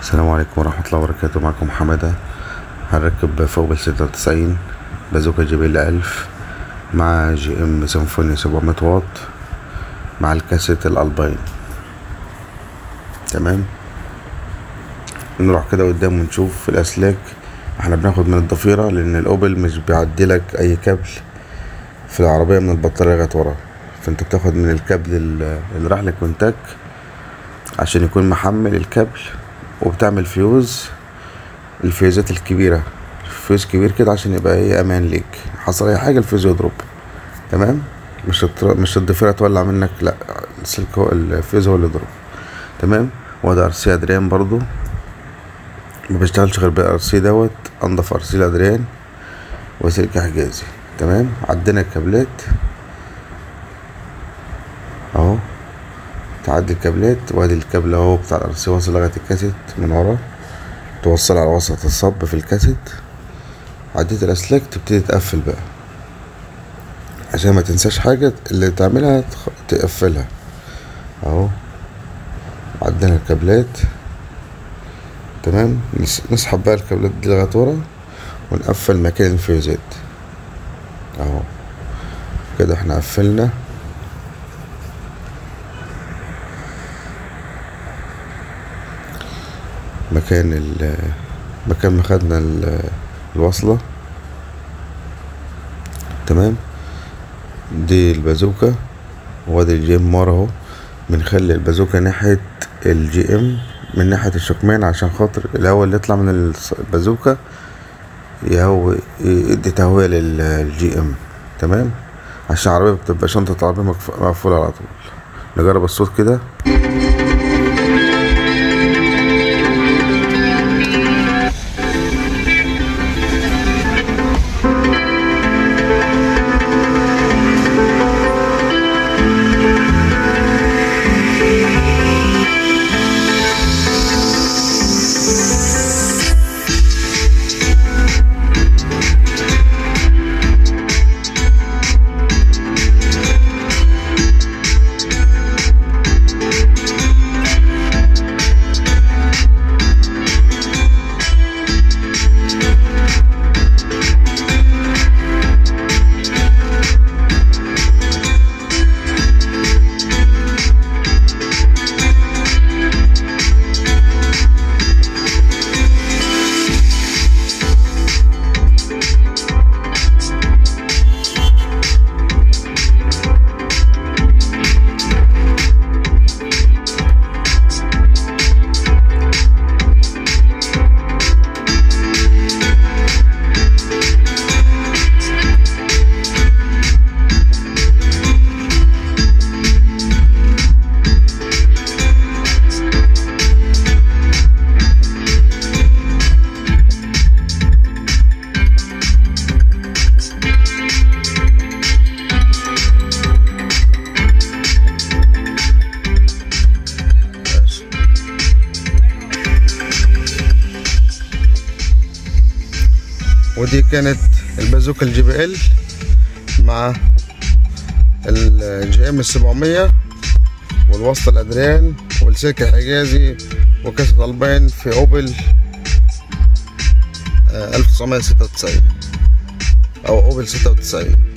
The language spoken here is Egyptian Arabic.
السلام عليكم ورحمة الله وبركاته معكم حمادة هنركب فوق ستة وتسعين بازوكا جي بي ال ألف مع جي ام سيمفوني سبعمية واط مع الكاسيت الألباين تمام نروح كده قدام ونشوف الأسلاك احنا بناخد من الضفيرة لأن الأوبل مش بيعدلك أي كابل في العربية من البطارية لغاية ورا فانت بتاخد من الكابل ال- اللي راح للكونتاك عشان يكون محمل الكابل وبتعمل فيوز الفيوزات الكبيرة فيوز كبير كده عشان يبقى ايه امان ليك حصل اي حاجة الفيوز يضرب تمام مش التر... مش الضفيرة تولع منك لا السلك هو الفيوز هو اللي يضرب تمام وده ارسي ادريان برضو ما بشتغلش غير بالارسي دوت انضف ارسي الادريان وسلك حجازي تمام عدينا الكابلات اهو تعدي الكابلات وادي الكابل اهو بتاع الارسي واصل لغايه الكاسيت من ورا توصل على وسط الصب في الكاسيت عديت الاسلاك تبتدي تقفل بقى عشان ما تنساش حاجة اللي تعملها تخ- تقفلها اهو عدينا الكابلات تمام نس- نسحب بقى الكابلات دي لغاية ورا ونقفل مكان الفيوزات اهو كده احنا قفلنا مكان ال مكان ما خدنا ال- الوصلة تمام دي البازوكا وادي الجي ام ورا اهو بنخلي البازوكا ناحية الجي ام من ناحية الشكمان عشان خاطر الهواء اللي يطلع من الص- البازوكا يهوي يدي تهوية للجي ام تمام عشان العربية بتبقى شنطة العربية مقف- مقفولة على طول نجرب الصوت كده ودي كانت البازوكا الجي بي ال مع الجي ام السبعمية والوسط الادريان والسلك الحجازي وكاسة البان في اوبل الف تسعمية ستة وتسعين او اوبل ستة وتسعين